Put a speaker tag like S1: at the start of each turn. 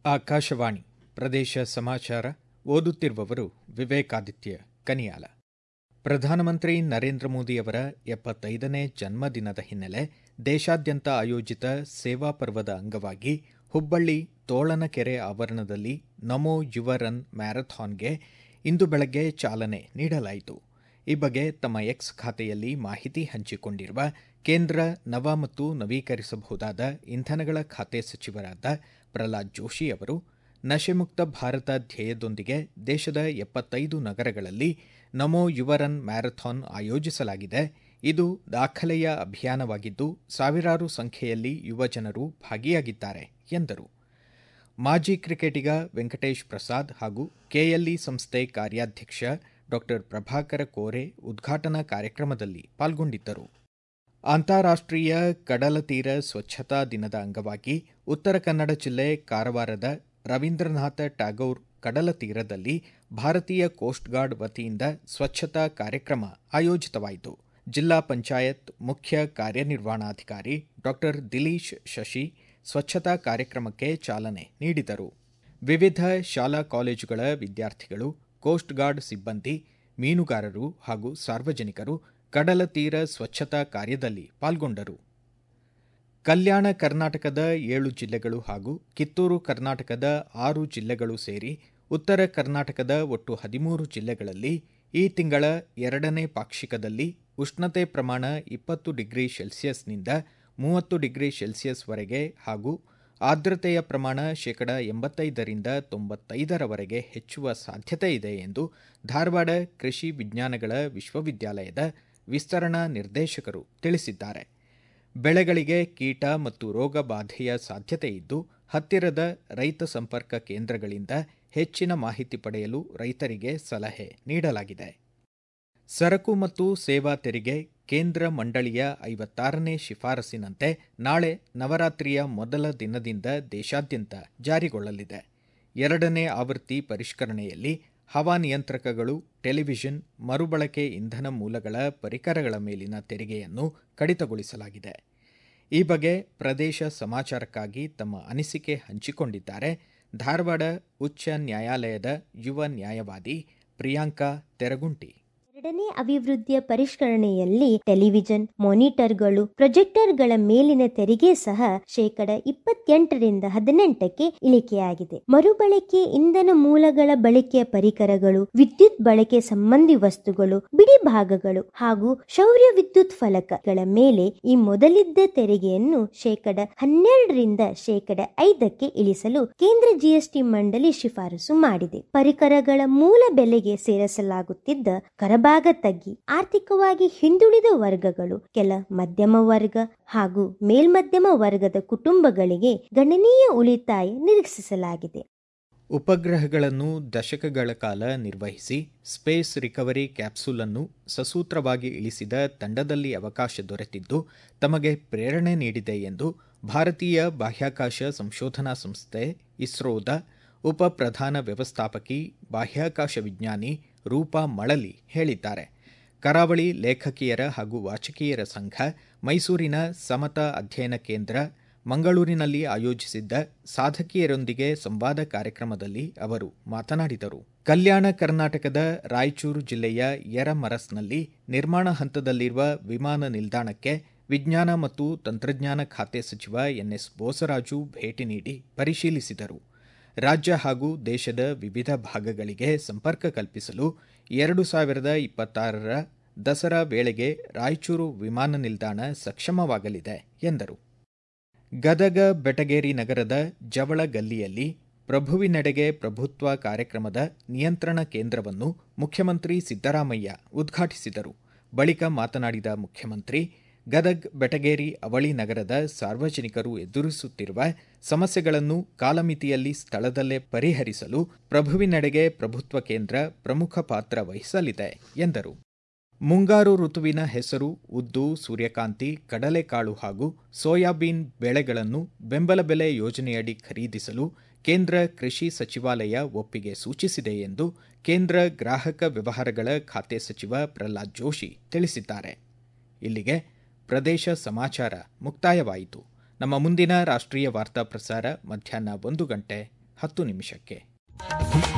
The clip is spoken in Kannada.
S1: ಆಕಾಶವಾಣಿ ಪ್ರದೇಶ ಸಮಾಚಾರ ಓದುತ್ತಿರುವವರು ವಿವೇಕಾದಿತ್ಯ ಕನಿಯಾಲ ಪ್ರಧಾನಮಂತ್ರಿ ನರೇಂದ್ರ ಮೋದಿಯವರ ಎಪ್ಪತ್ತೈದನೇ ಜನ್ಮದಿನದ ಹಿನ್ನೆಲೆ ದೇಶಾದ್ಯಂತ ಆಯೋಜಿತ ಸೇವಾ ಪರ್ವದ ಅಂಗವಾಗಿ ಹುಬ್ಬಳ್ಳಿ ತೋಳನಕೆರೆ ಆವರಣದಲ್ಲಿ ನಮೋ ಯುವ ರನ್ ಮ್ಯಾರಥಾನ್ಗೆ ಇಂದು ಬೆಳಗ್ಗೆ ಚಾಲನೆ ನೀಡಲಾಯಿತು ಈ ಬಗ್ಗೆ ತಮ್ಮ ಎಕ್ಸ್ ಖಾತೆಯಲ್ಲಿ ಮಾಹಿತಿ ಹಂಚಿಕೊಂಡಿರುವ ಕೇಂದ್ರ ನವ ಮತ್ತು ನವೀಕರಿಸಬಹುದಾದ ಇಂಧನಗಳ ಖಾತೆ ಸಚಿವರಾದ ಪ್ರಹ್ಲಾದ್ ಜೋಶಿ ಅವರು ನಶೆಮುಕ್ತ ಭಾರತ ಧ್ಯೇಯದೊಂದಿಗೆ ದೇಶದ ಎಪ್ಪತ್ತೈದು ನಗರಗಳಲ್ಲಿ ನಮೋ ಯುವ ರನ್ ಮ್ಯಾರಥಾನ್ ಆಯೋಜಿಸಲಾಗಿದೆ ಇದು ದಾಖಲೆಯ ಅಭಿಯಾನವಾಗಿದ್ದು ಸಾವಿರಾರು ಸಂಖ್ಯೆಯಲ್ಲಿ ಯುವಜನರು ಭಾಗಿಯಾಗಿದ್ದಾರೆ ಎಂದರು ಮಾಜಿ ಕ್ರಿಕೆಟಿಗ ವೆಂಕಟೇಶ್ ಪ್ರಸಾದ್ ಹಾಗೂ ಕೆಎಲ್ಇ ಸಂಸ್ಥೆ ಕಾರ್ಯಾಧ್ಯಕ್ಷ ಡಾ ಪ್ರಭಾಕರ ಕೋರೆ ಉದ್ಘಾಟನಾ ಕಾರ್ಯಕ್ರಮದಲ್ಲಿ ಪಾಲ್ಗೊಂಡಿದ್ದರು ಅಂತಾರಾಷ್ಟ್ರೀಯ ಕಡಲತೀರ ಸ್ವಚ್ಛತಾ ದಿನದ ಅಂಗವಾಗಿ ಉತ್ತರ ಕನ್ನಡ ಜಿಲ್ಲೆ ಕಾರವಾರದ ರವೀಂದ್ರನಾಥ ಟ್ಯಾಗೋರ್ ಕಡಲ ತೀರದಲ್ಲಿ ಭಾರತೀಯ ಕೋಸ್ಟ್ ಗಾರ್ಡ್ ವತಿಯಿಂದ ಸ್ವಚ್ಛತಾ ಕಾರ್ಯಕ್ರಮ ಆಯೋಜಿತವಾಯಿತು ಜಿಲ್ಲಾ ಪಂಚಾಯತ್ ಮುಖ್ಯ ಕಾರ್ಯನಿರ್ವಹಣಾಧಿಕಾರಿ ಡಾ ದಿಲೀಶ್ ಶಶಿ ಸ್ವಚ್ಛತಾ ಕಾರ್ಯಕ್ರಮಕ್ಕೆ ಚಾಲನೆ ನೀಡಿದರು ವಿವಿಧ ಶಾಲಾ ಕಾಲೇಜುಗಳ ವಿದ್ಯಾರ್ಥಿಗಳು ಕೋಸ್ಟ್ ಗಾರ್ಡ್ ಸಿಬ್ಬಂದಿ ಮೀನುಗಾರರು ಹಾಗೂ ಸಾರ್ವಜನಿಕರು ಕಡಲ ತೀರ ಸ್ವಚ್ಛತಾ ಕಾರ್ಯದಲ್ಲಿ ಪಾಲ್ಗೊಂಡರು ಕಲ್ಯಾಣ ಕರ್ನಾಟಕದ ಏಳು ಜಿಲ್ಲೆಗಳು ಹಾಗೂ ಕಿತ್ತೂರು ಕರ್ನಾಟಕದ ಆರು ಜಿಲ್ಲೆಗಳು ಸೇರಿ ಉತ್ತರ ಕರ್ನಾಟಕದ ಒಟ್ಟು ಹದಿಮೂರು ಜಿಲ್ಲೆಗಳಲ್ಲಿ ಈ ತಿಂಗಳ ಎರಡನೇ ಪಾಕ್ಷಿಕದಲ್ಲಿ ಉಷ್ಣತೆ ಪ್ರಮಾಣ ಇಪ್ಪತ್ತು ಡಿಗ್ರಿ ಸೆಲ್ಸಿಯಸ್ನಿಂದ ಮೂವತ್ತು ಡಿಗ್ರಿ ಸೆಲ್ಸಿಯಸ್ವರೆಗೆ ಹಾಗೂ ಆರ್ದ್ರತೆಯ ಪ್ರಮಾಣ ಶೇಕಡ ಎಂಬತ್ತೈದರಿಂದ ತೊಂಬತ್ತೈದರವರೆಗೆ ಹೆಚ್ಚುವ ಸಾಧ್ಯತೆ ಇದೆ ಎಂದು ಧಾರವಾಡ ಕೃಷಿ ವಿಜ್ಞಾನಗಳ ವಿಶ್ವವಿದ್ಯಾಲಯದ ವಿಸ್ತರಣಾ ನಿರ್ದೇಶಕರು ತಿಳಿಸಿದ್ದಾರೆ ಬೆಳೆಗಳಿಗೆ ಕೀಟ ಮತ್ತು ರೋಗ ಬಾಧೆಯ ಸಾಧ್ಯತೆ ಇದ್ದು ಹತ್ತಿರದ ರೈತ ಸಂಪರ್ಕ ಕೇಂದ್ರಗಳಿಂದ ಹೆಚ್ಚಿನ ಮಾಹಿತಿ ಪಡೆಯಲು ರೈತರಿಗೆ ಸಲಹೆ ನೀಡಲಾಗಿದೆ ಸರಕು ಮತ್ತು ಸೇವಾ ತೆರಿಗೆ ಕೇಂದ್ರ ಮಂಡಳಿಯ ಐವತ್ತಾರನೇ ಶಿಫಾರಸಿನಂತೆ ನಾಳೆ ನವರಾತ್ರಿಯ ಮೊದಲ ದಿನದಿಂದ ದೇಶಾದ್ಯಂತ ಜಾರಿಗೊಳ್ಳಲಿದೆ ಎರಡನೇ ಆವೃತ್ತಿ ಪರಿಷ್ಕರಣೆಯಲ್ಲಿ ಹವಾನಿಯಂತ್ರಕಗಳು ಟೆಲಿವಿಷನ್ ಮರುಬಳಕೆ ಇಂಧನ ಮೂಲಗಳ ಪರಿಕರಗಳ ಮೇಲಿನ ತೆರಿಗೆಯನ್ನು ಕಡಿತಗೊಳಿಸಲಾಗಿದೆ ಈ ಬಗ್ಗೆ ಪ್ರದೇಶ ಸಮಾಚಾರಕ್ಕಾಗಿ ತಮ್ಮ ಅನಿಸಿಕೆ ಹಂಚಿಕೊಂಡಿದ್ದಾರೆ ಧಾರವಾಡ ಉಚ್ಚ ನ್ಯಾಯಾಲಯದ ಯುವ ನ್ಯಾಯವಾದಿ ಪ್ರಿಯಾಂಕಾ ತೆರಗುಂಟಿ
S2: ಎರಡನೇ ಅಭಿವೃದ್ಧಿಯ ಪರಿಷ್ಕರಣೆಯಲ್ಲಿ ಟೆಲಿವಿಷನ್ ಮಾನಿಟರ್ಗಳು ಪ್ರೊಜೆಕ್ಟರ್ಗಳ ಮೇಲಿನ ತೆರಿಗೆ ಸಹ ಶೇಕಡ ಇಪ್ಪತ್ತೆಂಟರಿಂದ ಹದಿನೆಂಟಕ್ಕೆ ಇಳಿಕೆಯಾಗಿದೆ ಮರುಬಳಕೆ ಇಂಧನ ಮೂಲಗಳ ಬಳಕೆಯ ಪರಿಕರಗಳು ವಿದ್ಯುತ್ ಬಳಕೆ ಸಂಬಂಧಿ ವಸ್ತುಗಳು ಬಿಡಿ ಭಾಗಗಳು ಹಾಗೂ ಶೌರ್ಯ ವಿದ್ಯುತ್ ಫಲಕಗಳ ಮೇಲೆ ಈ ಮೊದಲಿದ್ದ ತೆರಿಗೆಯನ್ನು ಶೇಕಡ ಹನ್ನೆರಡರಿಂದ ಶೇಕಡ ಐದಕ್ಕೆ ಇಳಿಸಲು ಕೇಂದ್ರ ಜಿಎಸ್ಟಿ ಮಂಡಳಿ ಶಿಫಾರಸು ಮಾಡಿದೆ ಪರಿಕರಗಳ ಮೂಲ ಬೆಲೆಗೆ ಸೇರಿಸಲಾಗುತ್ತಿದ್ದ ಕರಬ ಭಾಗ ತಗ್ಗಿ ಆರ್ಥಿಕವಾಗಿ ಹಿಂದುಳಿದ ವರ್ಗಗಳು ಕೆಲ ಮಧ್ಯಮ ವರ್ಗ ಹಾಗೂ ಮೇಲ್ಮಧ್ಯಮ ವರ್ಗದ ಕುಟುಂಬಗಳಿಗೆ ಗಣನೀಯ ಉಳಿತಾಯ ನಿರೀಕ್ಷಿಸಲಾಗಿದೆ
S1: ಉಪಗ್ರಹಗಳನ್ನು ದಶಕಗಳ ಕಾಲ ನಿರ್ವಹಿಸಿ ಸ್ಪೇಸ್ ರಿಕವರಿ ಕ್ಯಾಪ್ಸೂಲ್ ಅನ್ನು ಸಸೂತ್ರವಾಗಿ ಇಳಿಸಿದ ತಂಡದಲ್ಲಿ ಅವಕಾಶ ದೊರೆತಿದ್ದು ತಮಗೆ ಪ್ರೇರಣೆ ನೀಡಿದೆ ಎಂದು ಭಾರತೀಯ ಬಾಹ್ಯಾಕಾಶ ಸಂಶೋಧನಾ ಸಂಸ್ಥೆ ಇಸ್ರೋದ ಉಪ ಪ್ರಧಾನ ವ್ಯವಸ್ಥಾಪಕಿ ಬಾಹ್ಯಾಕಾಶ ವಿಜ್ಞಾನಿ ರೂಪಾ ಮಳಲಿ ಹೇಳಿದ್ದಾರೆ ಕರಾವಳಿ ಲೇಖಕಿಯರ ಹಾಗೂ ವಾಚಕಿಯರ ಸಂಘ ಮೈಸೂರಿನ ಸಮತಾ ಅಧ್ಯಯನ ಕೇಂದ್ರ ಮಂಗಳೂರಿನಲ್ಲಿ ಆಯೋಜಿಸಿದ್ದ ಸಾಧಕಿಯರೊಂದಿಗೆ ಸಂವಾದ ಕಾರ್ಯಕ್ರಮದಲ್ಲಿ ಅವರು ಮಾತನಾಡಿದರು ಕಲ್ಯಾಣ ಕರ್ನಾಟಕದ ರಾಯಚೂರು ಜಿಲ್ಲೆಯ ಯರಮರಸ್ನಲ್ಲಿ ನಿರ್ಮಾಣ ಹಂತದಲ್ಲಿರುವ ವಿಮಾನ ನಿಲ್ದಾಣಕ್ಕೆ ವಿಜ್ಞಾನ ಮತ್ತು ತಂತ್ರಜ್ಞಾನ ಖಾತೆ ಸಚಿವ ಎನ್ಎಸ್ ಬೋಸರಾಜು ಭೇಟಿ ನೀಡಿ ಪರಿಶೀಲಿಸಿದರು ರಾಜ್ಯ ಹಾಗೂ ದೇಶದ ವಿವಿಧ ಭಾಗಗಳಿಗೆ ಸಂಪರ್ಕ ಕಲ್ಪಿಸಲು ಎರಡು ಸಾವಿರದ ಇಪ್ಪತ್ತಾರರ ದಸರಾ ವೇಳೆಗೆ ರಾಯಚೂರು ವಿಮಾನ ನಿಲ್ದಾಣ ಸಕ್ಷಮವಾಗಲಿದೆ ಎಂದರು ಗದಗ ಬೆಟಗೇರಿ ನಗರದ ಜವಳ ಗಲ್ಲಿಯಲ್ಲಿ ಪ್ರಭುವಿನೆಡೆಗೆ ಪ್ರಭುತ್ವ ಕಾರ್ಯಕ್ರಮದ ನಿಯಂತ್ರಣ ಕೇಂದ್ರವನ್ನು ಮುಖ್ಯಮಂತ್ರಿ ಸಿದ್ದರಾಮಯ್ಯ ಉದ್ಘಾಟಿಸಿದರು ಬಳಿಕ ಮಾತನಾಡಿದ ಮುಖ್ಯಮಂತ್ರಿ ಗದಗ್ ಬೆಟಗೇರಿ ಅವಳಿ ನಗರದ ಸಾರ್ವಜನಿಕರು ಎದುರಿಸುತ್ತಿರುವ ಸಮಸ್ಯೆಗಳನ್ನು ಕಾಲಮಿತಿಯಲ್ಲಿ ಸ್ಥಳದಲ್ಲೇ ಪರಿಹರಿಸಲು ಪ್ರಭುವಿನೆಡೆಗೆ ಪ್ರಭುತ್ವ ಕೇಂದ್ರ ಪ್ರಮುಖ ಪಾತ್ರ ವಹಿಸಲಿದೆ ಎಂದರು ಮುಂಗಾರು ಋತುವಿನ ಹೆಸರು ಉದ್ದು ಸೂರ್ಯಕಾಂತಿ ಕಡಲೆಕಾಳು ಹಾಗೂ ಸೋಯಾಬೀನ್ ಬೆಳೆಗಳನ್ನು ಬೆಂಬಲ ಬೆಲೆ ಯೋಜನೆಯಡಿ ಖರೀದಿಸಲು ಕೇಂದ್ರ ಕೃಷಿ ಸಚಿವಾಲಯ ಒಪ್ಪಿಗೆ ಸೂಚಿಸಿದೆ ಎಂದು ಕೇಂದ್ರ ಗ್ರಾಹಕ ವ್ಯವಹಾರಗಳ ಖಾತೆ ಸಚಿವ ಪ್ರಹ್ಲಾದ್ ಜೋಶಿ ತಿಳಿಸಿದ್ದಾರೆ ಇಲ್ಲಿಗೆ ಪ್ರದೇಶ ಸಮಾಚಾರ ಮುಕ್ತಾಯವಾಯಿತು ನಮ್ಮ ಮುಂದಿನ ರಾಷ್ಟ್ರೀಯ ವಾರ್ತಾ ಪ್ರಸಾರ ಮಧ್ಯಾಹ್ನ ಒಂದು ಗಂಟೆ ಹತ್ತು ನಿಮಿಷಕ್ಕೆ